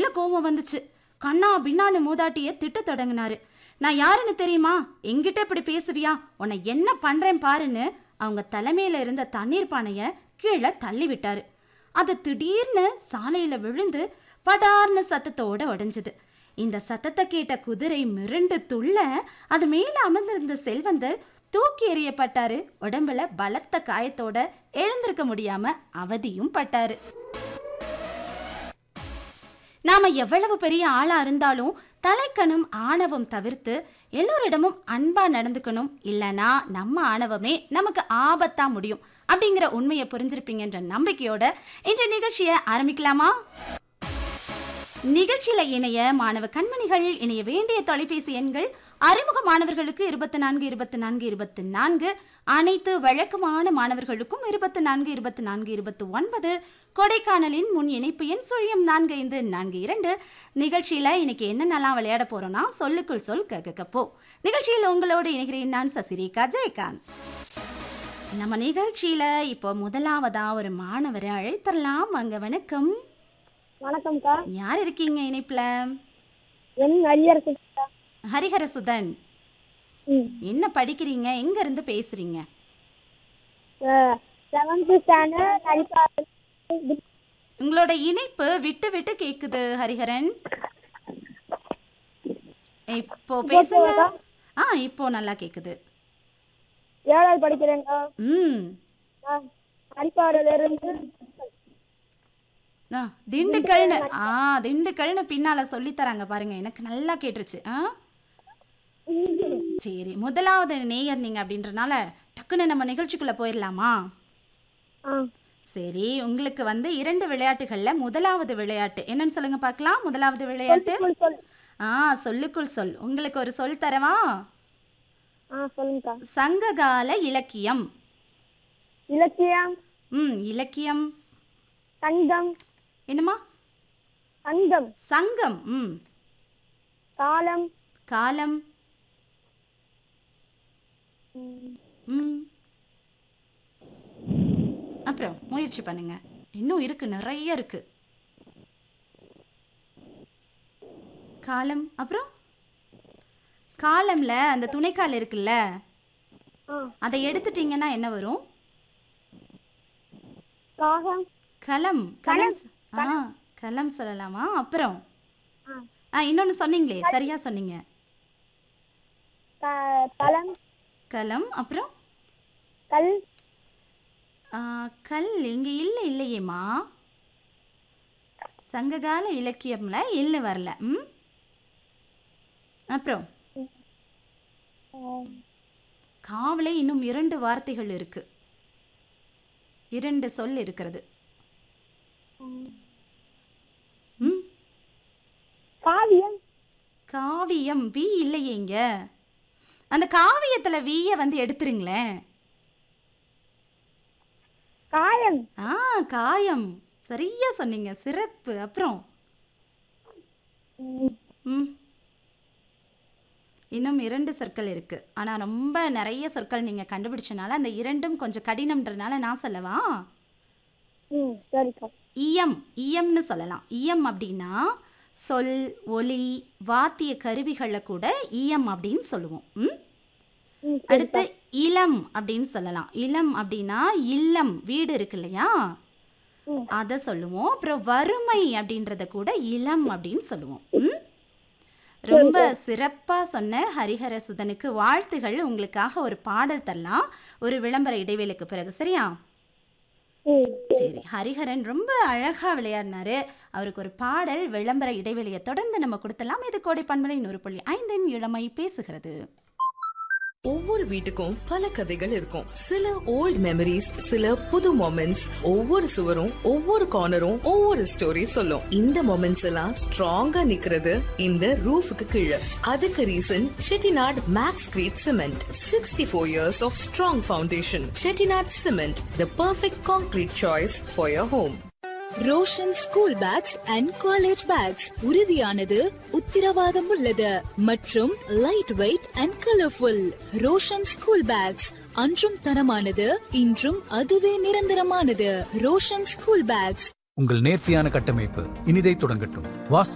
கோபம் வந்துச்சு கண்ணா பின்னான்னு மூதாட்டிய திட்ட தொடங்கினாரு நான் யாருன்னு தெரியுமா எங்கிட்ட இப்படி பேசுவியா உன்னை என்ன பண்றேன் பாருன்னு அவங்க தலைமையில இருந்த தண்ணீர் பானைய கீழே தள்ளி விட்டாரு அது திடீர்னு சாலையில விழுந்து படார்னு சத்தத்தோட உடைஞ்சது இந்த சத்தத்தை கேட்ட குதிரை மிரண்டு துள்ள அது மேல அமர்ந்திருந்த செல்வந்தர் தூக்கி எறியப்பட்டாரு உடம்புல பலத்த காயத்தோட எழுந்திருக்க முடியாம அவதியும் பட்டாரு நாம எவ்வளவு பெரிய ஆளா இருந்தாலும் தலைக்கணும் ஆணவம் தவிர்த்து எல்லோரிடமும் அன்பா நடந்துக்கணும் இல்லனா நம்ம ஆணவமே நமக்கு ஆபத்தா முடியும் அப்படிங்கிற உண்மையை புரிஞ்சிருப்பீங்கன்ற நம்பிக்கையோட இன்றைய நிகழ்ச்சியை ஆரம்பிக்கலாமா நிகழ்ச்சியில இணைய மாணவ கண்மணிகள் இணைய வேண்டிய தொலைபேசி எண்கள் அறிமுக மாணவர்களுக்கு இருபத்தி நான்கு இருபத்தி நான்கு இருபத்தி நான்கு அனைத்து வழக்கமான மாணவர்களுக்கும் இருபத்தி நான்கு இருபத்தி நான்கு இருபத்தி ஒன்பது கொடைக்கானலின் முன் இணைப்பு எண் சுழியம் நான்கு ஐந்து நான்கு இரண்டு நிகழ்ச்சியில இன்னைக்கு என்னென்னலாம் விளையாட போறோம்னா சொல்லுக்குள் சொல் கேட்கப்போ நிகழ்ச்சியில் உங்களோடு இணைகிறேன் நான் சசிரேகா ஜெயகாந்த் நம்ம நிகழ்ச்சியில இப்போ முதலாவதா ஒரு மாணவரை அழைத்தரலாம் வாங்க வணக்கம் வணக்கம்க்கா யார் இருக்கீங்க இணைப்புல என் அரியரசுக்கா ஹரிஹரசுதன் ம் என்ன படிக்கிறீங்க எங்க இருந்து பேசுறீங்க செவன்த்து ஸ்டாண்டர்ட் நடிப்பா உங்களோட இணைப்பு விட்டு விட்டு கேக்குது ஹரிஹரன் இப்போ பேசுங்க ஆ இப்போ நல்லா கேக்குது ஏழாவது படிக்கிறேங்க்கா ம் நான் நடிப்பாடிலிருந்து ஆ திண்டுக்கல்னு ஆ திண்டுக்கல்னு பின்னால சொல்லி தராங்க பாருங்க எனக்கு நல்லா கேட்டுருச்சு ஆ சரி முதலாவது நேயர் நீங்க அப்படின்றனால டக்குன்னு நம்ம நிகழ்ச்சிக்குள்ள போயிடலாமா ஆ சரி உங்களுக்கு வந்து இரண்டு விளையாட்டுகள்ல முதலாவது விளையாட்டு என்னன்னு சொல்லுங்க பார்க்கலாம் முதலாவது விளையாட்டு சொல் சொல் ஆ சொல்லுக்குள் சொல் உங்களுக்கு ஒரு சொல் தரவா ஆ சொல்லுங்கக்கா சங்ககால இலக்கியம் இலக்கியம் ம் இலக்கியம் கண்டம் என்னம்மா கண்டம் சங்கம் ம் காலம் காலம் ம், ம் அப்புறம் முயற்சி பண்ணுங்க இன்னும் இருக்கு நிறைய இருக்கு காலம் அப்புறம் காலம்ல அந்த துணைக்கால் இருக்குல்ல ஆ அதை எடுத்துட்டீங்கன்னா என்ன வரும் காகம் கலம் கலம் ச- ஆ கலம் சொல்லலாமா அப்புறம் ஆ ஆ இன்னொன்று சொன்னீங்களே சரியா சொன்னீங்க க- கலம் கலம் அப்புறம் கல் ஆ, கல் இங்கே இல்லை இல்லையேம்மா சங்ககால இலக்கியம்ல இல்லை வரல ம் அப்புறம் ஆ, காவலை இன்னும் இரண்டு வார்த்தைகள் இருக்கு இரண்டு சொல் இருக்கிறது ம் காவியம் காவியம் வி இல்லையேங்க அந்த காவியத்தில் வீயை வந்து எடுத்துருங்களேன் காயம் ஆ காயம் சரியா சொன்னீங்க சிறப்பு அப்புறம் ம், ம் இன்னும் இரண்டு சொற்கள் இருக்கு ஆனா ரொம்ப நிறைய சொற்கள் நீங்க கண்டுபிடிச்சனால அந்த இரண்டும் கொஞ்சம் கடினம்ன்றனால நான் சொல்லவா ம் சரிக்கா இயம் இயம்னு சொல்லலாம் இயம் அப்படின்னா சொல் ஒலி வாத்திய கருவிகளை கூட இயம் அப்படின்னு சொல்லுவோம் ம் ம் அடுத்து இளம் அப்படின்னு சொல்லலாம் இளம் அப்படின்னா இல்லம் வீடு இருக்கு இல்லையா ம். அதை சொல்லுவோம் அப்புறம் வறுமை அப்படின்றத கூட இளம் அப்படின்னு சொல்லுவோம் ம்? ரொம்ப சிறப்பா சொன்ன ஹரிஹர சுதனுக்கு வாழ்த்துகள் உங்களுக்காக ஒரு பாடல் தரலாம் ஒரு விளம்பர இடைவேளைக்கு பிறகு சரியா ம் சரி ஹரிஹரன் ரொம்ப அழகா விளையாடினாரு அவருக்கு ஒரு பாடல் விளம்பர இடைவெளியை தொடர்ந்து நம்ம கொடுத்தலாம் இது கோடை பண்பலை நூறு புள்ளி ஐந்தின் இளமை பேசுகிறது ஒவ்வொரு வீட்டுக்கும் பல கதைகள் இருக்கும் சில ஓல்ட் மெமரிஸ் சில புது மொமெண்ட்ஸ் ஒவ்வொரு சுவரும் ஒவ்வொரு கார்னரும் ஒவ்வொரு ஸ்டோரி சொல்லும் இந்த மொமெண்ட்ஸ் எல்லாம் ஸ்ட்ராங்கா நிக்கிறது இந்த ரூஃபுக்கு கீழே அதுக்கு reason Chettinad Maxcrete cement sixty four years of strong foundation Chettinad cement the perfect concrete choice for your home Roshan school bags and college bags உறுதியானது உத்திரவாதம் உள்ளது மற்றும் light weight and colourful Roshan school bags அன்றும் தரமானது இன்றும் அதுவே நிரந்தரமானது ரோஷன் ஸ்கூல் பேக்ஸ் உங்கள் நேர்த்தியான கட்டமைப்பு இனிதை தொடங்கட்டும் வாஸ்து